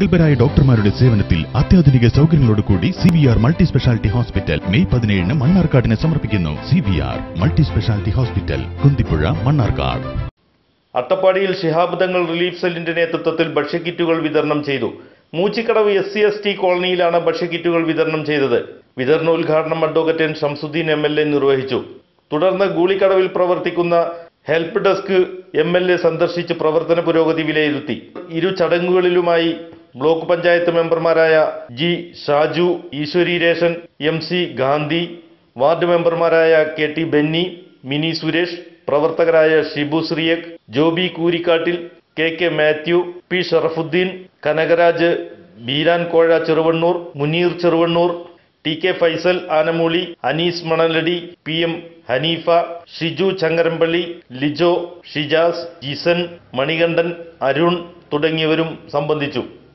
പ്രഗത്ഭരായ ഡോക്ടർമാരുടെ സേവനത്തിൽ അത്യാധുനിക സൗകര്യങ്ങളോട് കൂടി C V R multi speciality hospital May പതിനേഴിന് മണ്ണാർക്കാടിന് സമർപ്പിക്കുന്നു C V R multi speciality hospital Kunthipuzha Mannarkkad അട്ടപ്പാടിയിൽ ശിഹാബ് തങ്ങൾ റിലീഫ് സെല്ലിന്റെ നേതൃത്വത്തിൽ ഭക്ഷ്യക്കിറ്റുകൾ വിതരണം ചെയ്തു Moochikkadavu S C S T കോളനിയിലാണ് ഭക്ഷ്യക്കിറ്റുകൾ വിതരണം ചെയ്തത് വിതരണോദ്ഘാടനം advocate N Shamsuddin M L A നിർവഹിച്ചു തുടർന്ന് ഗൂളിക്കടവിൽ പ്രവർത്തിക്കുന്ന help desk M L A സന്ദർശിച്ച് പ്രവർത്തന പുരോഗതി വിലയിരുത്തി ഇരു ചടങ്ങുകളിലുമായി ബ്ലോക്ക് പഞ്ചായത്ത് മെമ്പർമാരായ G Shaju Eshwari Reshan M C Gandhi ward മെമ്പർമാരായ കെ ടി ബെന്നി മിനി സുരേഷ് പ്രവർത്തകരായ Shibu Sreeyak Joby Koorikkattil K K Mathew P Sharafuddin Kanakaraj Beeran കോഴ Cheruvannur Muneer Cheruvannur T K Faisal Anamooli Anees Manaladi P M Haneefa Shiju Changarampally Lijo Shijas Jisan Manikandan Arun തുടങ്ങിയവരും സംബന്ധിച്ചു